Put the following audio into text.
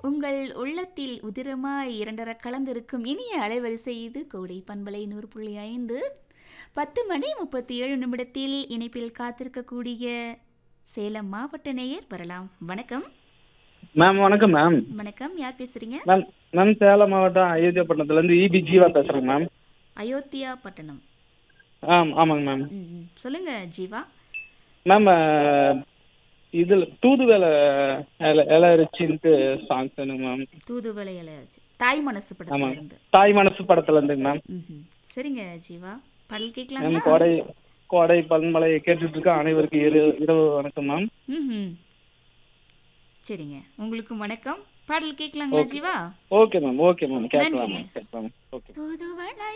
உங்கள் உள்ளத்தில் உதிரமாய் இரண்டர கலந்திருக்கும் இனிய அலைவரிசை இது கோடை பண்பலை நூறு புள்ளி ஐந்து பத்து மணி முப்பத்தி ஏழு நிமிடத்தில் இணைப்பில் காத்திருக்கக்கூடிய சேலம் மாவட்ட நேயர் வரலாம் வணக்கம் மேம் வணக்கம் மேம் வணக்கம் யார் பேசுறீங்க மேம் மேம் சேலம் மாவட்டம் அயோத்தியாப்பட்டினத்துலேருந்து இபி ஜீவா பேசுகிறேங்க மேம் அயோத்தியா பட்டணம் ஆம் ஆமாங்க மேம் ம், ம். சொல்லுங்க ஜீவா மேம் இதில் தூதுவேலை இல இலரிச்சின்ட்டு சாங்ஸ் வேணுங்க மேம் தூதுவளை இலையாச்சு தாய் மனசு படத்துல ஆமாங்க இருந்து தாய் மனசு படத்துலேருந்துங்க மேம் ம்ஹும். சரிங்க ஜீவா பாடல் மேம் கேட்கலாங்களா கோடை கோடை பன்மலை கேட்டுட்டு இருக்க அனைவருக்கும் இரு இரவு வணக்கம் மேம் ம் சரிங்க உங்களுக்கு வணக்கம் பாடல் கேட்கலாங்களா Jeeva okay ma'am okay ma'am கேட்கலாம் நன்றிங்க. மேம் கேட்கலாம் ஓகே தூதுவளை